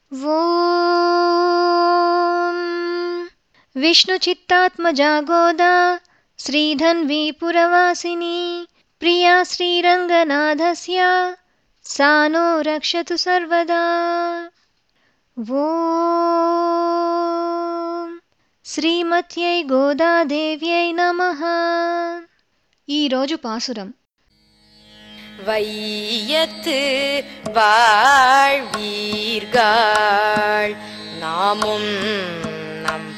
ॐ विष्णुचित्तात्मजा गोदा श्रीधन्वी पुरवासिनी प्रिया श्रीरङ्गनाथस्य सा नो रक्षतु सर्वदा ॐ శ్రీమత్యై గోదాదేవ్యై నమః ఈరోజు పాసురం வையத்து வாழ்வீர்கள் நாமும் நம்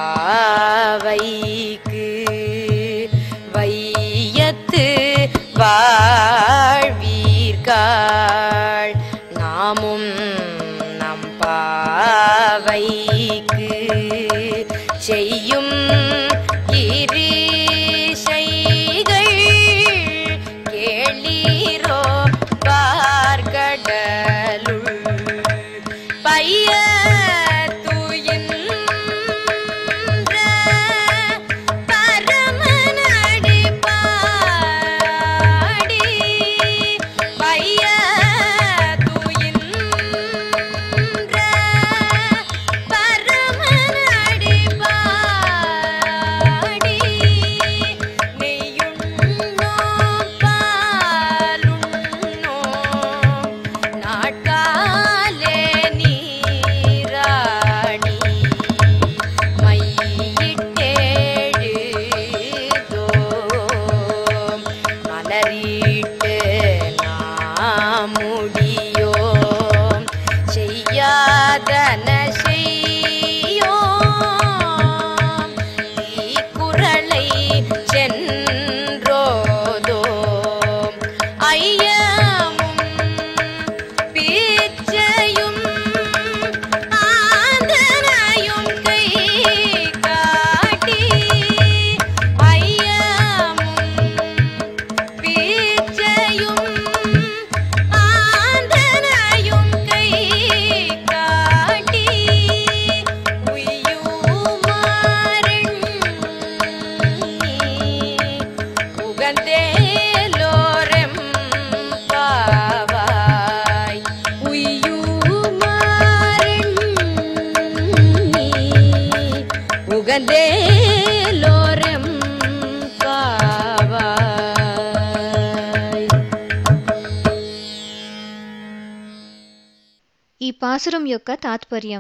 பாவைக்கு வையத்து வாழ்வீர்கள் நாமும் நம் பாவைக்கு செய்யும் இரிசைகள் கேளீரோ பார்கடலுள் பைய துயின்ற பரமனடி பாடி பைய துயின்ற பரமனடி பாடி நெய்யுண்ணோ பாலுண்ணோ நாட்காலே நீராடி மையிட்டேழுதோம் மலரிட்டு நாமுடியோம் செய்யாதன செய்யோம் குரலை சென்றோதோம் ஐயமும் பீச்சையும் ஆந்தனையும் கை காட்டி ஐயமும் பீச்சையும் ஆந்தனையும் கை காட்டி உய்யுமாறெண்ணி உகந்தேலோரெம் பாவாய் உய்யுமாறெண்ணி உகந்தேலோரெம் பாவாய் ఈ పాసురం యొక్క తాత్పర్యం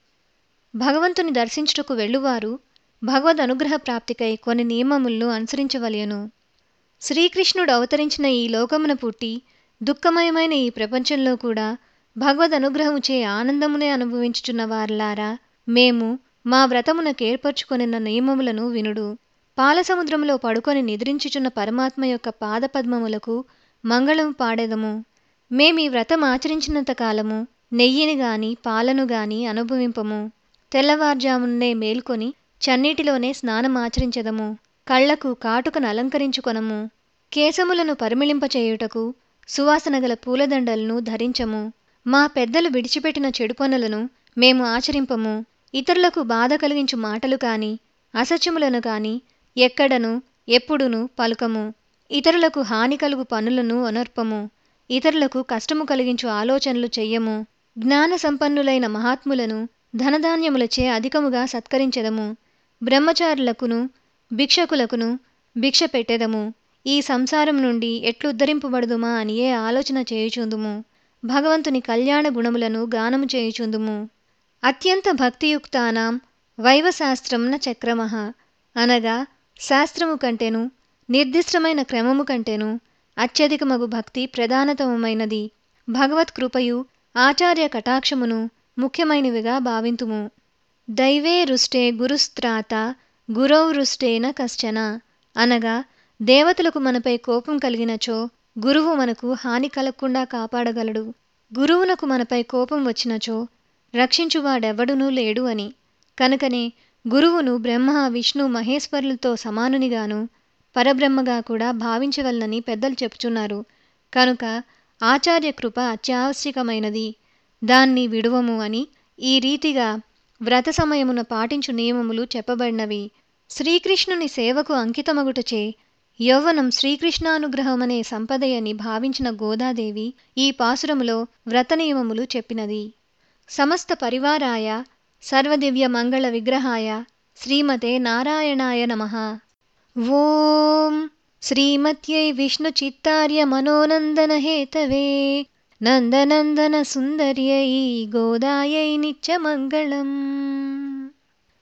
భగవంతుని దర్శించుటకు వెళ్ళువారు భగవద్ అనుగ్రహ ప్రాప్తికై కొన్ని నియమములను అనుసరించవలెను శ్రీకృష్ణుడు అవతరించిన ఈ లోకమున పుట్టి దుఃఖమయమైన ఈ ప్రపంచంలో కూడా భగవద్ అనుగ్రహముచే ఆనందమునే అనుభవించుచున్న వారలారా మేము మా వ్రతమునకు ఏర్పరచుకొనిన నియమములను వినుడు పాలసముద్రములో పడుకొని నిద్రించుచున్న పరమాత్మ యొక్క పాదపద్మములకు మంగళం పాడెదము మేమీ వ్రతం ఆచరించినంత కాలము నెయ్యిని గాని పాలను గాని అనుభవింపము తెల్లవారుజామునే మేల్కొని చన్నీటిలోనే స్నానం ఆచరించెదము కళ్లకు కాటుకను అలంకరించుకొనము కేశములను పరిమిళింపచేయుటకు సువాసన గల పూలదండలను ధరించము మా పెద్దలు విడిచిపెట్టిన చెడు పనులను మేము ఆచరింపము ఇతరులకు బాధ కలిగించు మాటలు కాని అసత్యములను కాని ఎక్కడను ఎప్పుడును పలుకము ఇతరులకు హాని కలుగు పనులను అనర్పము ఇతరులకు కష్టము కలిగించు ఆలోచనలు చెయ్యము జ్ఞాన సంపన్నులైన మహాత్ములను ధనధాన్యములచే అధికముగా సత్కరించెదము బ్రహ్మచారులకును భిక్షకులకును భిక్ష పెట్టెదము ఈ సంసారం నుండి ఎట్లు ఉద్ధరింపబడుదుమా అని ఏ ఆలోచన చేయుచుందుము భగవంతుని కళ్యాణ గుణములను గానము చేయుచుందుము అత్యంత భక్తియుక్తానాం వైవశాస్త్రంన చక్రమః అనగా శాస్త్రము కంటేను నిర్దిష్టమైన క్రమము కంటేను అత్యధికమగు భక్తి ప్రధానతమమైనది భగవత్ కృపయు ఆచార్య కటాక్షమును ముఖ్యమైనవిగా భావింతుము దైవే రుష్టే గురుస్త్రాత గురౌరుష్టేన కశ్చన అనగా దేవతలకు మనపై కోపం కలిగినచో గురువు మనకు హాని కలగకుండా కాపాడగలడు గురువునకు మనపై కోపం వచ్చినచో రక్షించువాడెవ్వడునూ లేడు అని కనుకనే గురువును బ్రహ్మ విష్ణు మహేశ్వరులతో సమానునిగాను పరబ్రహ్మగా కూడా భావించవలనని పెద్దలు చెప్పుచున్నారు కనుక ఆచార్య కృప అత్యావశ్యకమైనది దాన్ని విడువము అని ఈ రీతిగా వ్రత సమయమున పాటించు నియమములు చెప్పబడినవి శ్రీకృష్ణుని సేవకు అంకితమగుటచే యౌవనం శ్రీకృష్ణానుగ్రహమనే సంపదయని భావించిన గోదాదేవి ఈ పాసురములో వ్రత నియమములు చెప్పినది సమస్త పరివారాయ సర్వదివ్య మంగళ విగ్రహాయ శ్రీమతే నారాయణాయ నమః ఓం శ్రీమత్యై విష్ణుచిత్తార్య మనోనందన హేతవే నందనందన సుందర్యై గోదాయై నిత్యమంగళం